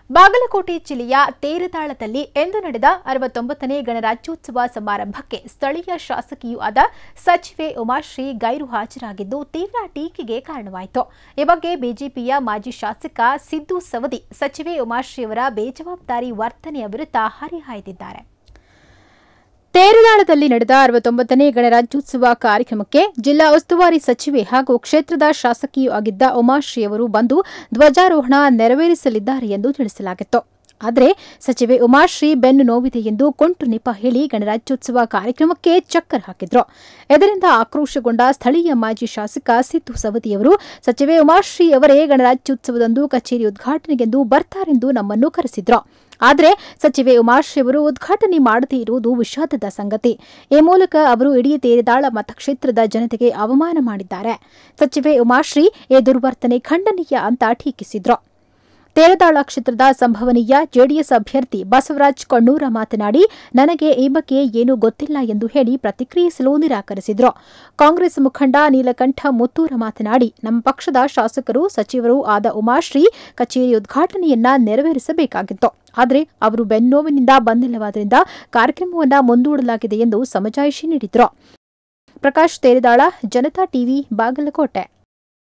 ಬಾಗಲಕೋಟೆ ಜಿಲ್ಲೆಯ ತೇರದಾಳದಲ್ಲಿ ಇಂದು ನಡೆದ ಅರವತ್ತೊಂಬತ್ತನೇ ಗಣರಾಜ್ಯೋತ್ಸವ ಸಮಾರಂಭಕ್ಕೆ ಸ್ಥಳೀಯ ಶಾಸಕಿಯೂ ಆದ ಸಚಿವೆ ಉಮಾಶ್ರೀ ಗೈರು ಹಾಜರಾಗಿದ್ದು ತೀವ್ರ ಟೀಕೆಗೆ ಕಾರಣವಾಯಿತು ಈ ಬಗ್ಗೆ ಬಿಜೆಪಿಯ ಮಾಜಿ ಶಾಸಕ ಸಿದ್ದು ಸವದಿ ಸಚಿವೆ ಉಮಾಶ್ರೀಯವರ ಬೇಜವಾಬ್ದಾರಿ ವರ್ತನೆಯ ವಿರುದ್ಧ ಹರಿಹಾಯ್ದಿದ್ದಾರೆ ತೇರದಾಳದಲ್ಲಿ ನಡೆದ ಅರವತ್ತೊಂಬತ್ತನೇ ಗಣರಾಜ್ಯೋತ್ಸವ ಕಾರ್ಯಕ್ರಮಕ್ಕೆ ಜಿಲ್ಲಾ ಉಸ್ತುವಾರಿ ಸಚಿವೆ ಹಾಗೂ ಕ್ಷೇತ್ರದ ಶಾಸಕಿಯೂ ಆಗಿದ್ದ ಉಮಾಶ್ರೀಯವರು ಬಂದು ಧ್ವಜಾರೋಹಣ ನೆರವೇರಿಸಲಿದ್ದಾರೆ ಎಂದು ತಿಳಿಸಲಾಗಿತ್ತು ಆದರೆ ಸಚಿವೆ ಉಮಾಶ್ರೀ ಬೆನ್ನು ನೋವಿದೆ ಎಂದು ಕೊಂಟು ನೆಪ ಹೇಳಿ ಗಣರಾಜ್ಯೋತ್ಸವ ಕಾರ್ಯಕ್ರಮಕ್ಕೆ ಚಕ್ಕರ್ ಹಾಕಿದ್ರು ಇದರಿಂದ ಆಕ್ರೋಶಗೊಂಡ ಸ್ಥಳೀಯ ಮಾಜಿ ಶಾಸಕ ಸಿದ್ದು ಸವದಿಯವರು ಸಚಿವೆ ಉಮಾಶ್ರೀ ಅವರೇ ಗಣರಾಜ್ಯೋತ್ಸವದಂದು ಕಚೇರಿ ಉದ್ಘಾಟನೆಗೆಂದು ಬರ್ತಾರೆಂದು ನಮ್ಮನ್ನು ಕರೆಸಿದ್ರು ಆದರೆ ಸಚಿವೆ ಉಮಾಶ್ರೀ ಅವರು ಉದ್ಘಾಟನೆ ಮಾಡದೇ ಇರುವುದು ವಿಷಾದದ ಸಂಗತಿ ಈ ಮೂಲಕ ಅವರು ಇಡೀ ತೇರದಾಳ ಮತಕ್ಷೇತ್ರದ ಜನತೆಗೆ ಅವಮಾನ ಮಾಡಿದ್ದಾರೆ ಸಚಿವೆ ಉಮಾಶ್ರೀ ಈ ದುರ್ವರ್ತನೆ ಖಂಡನೀಯ ಅಂತ ಟೀಕಿಸಿದ್ರು ತೇರದಾಳ ಕ್ಷೇತ್ರದ ಸಂಭವನೀಯ ಜೆಡಿಎಸ್ ಅಭ್ಯರ್ಥಿ ಬಸವರಾಜ್ ಕಣ್ಣೂರ ಮಾತನಾಡಿ ನನಗೆ ಈ ಬಗ್ಗೆ ಏನೂ ಗೊತ್ತಿಲ್ಲ ಎಂದು ಹೇಳಿ ಪ್ರತಿಕ್ರಿಯಿಸಲು ನಿರಾಕರಿಸಿದ್ರು ಕಾಂಗ್ರೆಸ್ ಮುಖಂಡ ನೀಲಕಂಠ ಮುತ್ತೂರ ಮಾತನಾಡಿ ನಮ್ಮ ಪಕ್ಷದ ಶಾಸಕರು ಸಚಿವರು ಆದ ಉಮಾಶ್ರೀ ಕಚೇರಿ ಉದ್ಘಾಟನೆಯನ್ನ ನೆರವೇರಿಸಬೇಕಾಗಿತ್ತು ಆದರೆ ಅವರು ಬೆನ್ನೋವಿನಿಂದ ಬಂದಿಲ್ಲವಾದ್ದರಿಂದ ಕಾರ್ಯಕ್ರಮವನ್ನು ಮುಂದೂಡಲಾಗಿದೆ ಎಂದು ಸಮಜಾಯಿಷಿ ನೀಡಿದ್ರು ಪ್ರಕಾಶ್ ತೇರದಾಳ ಜನತಾ ಟಿವಿ ಬಾಗಲಕೋಟೆ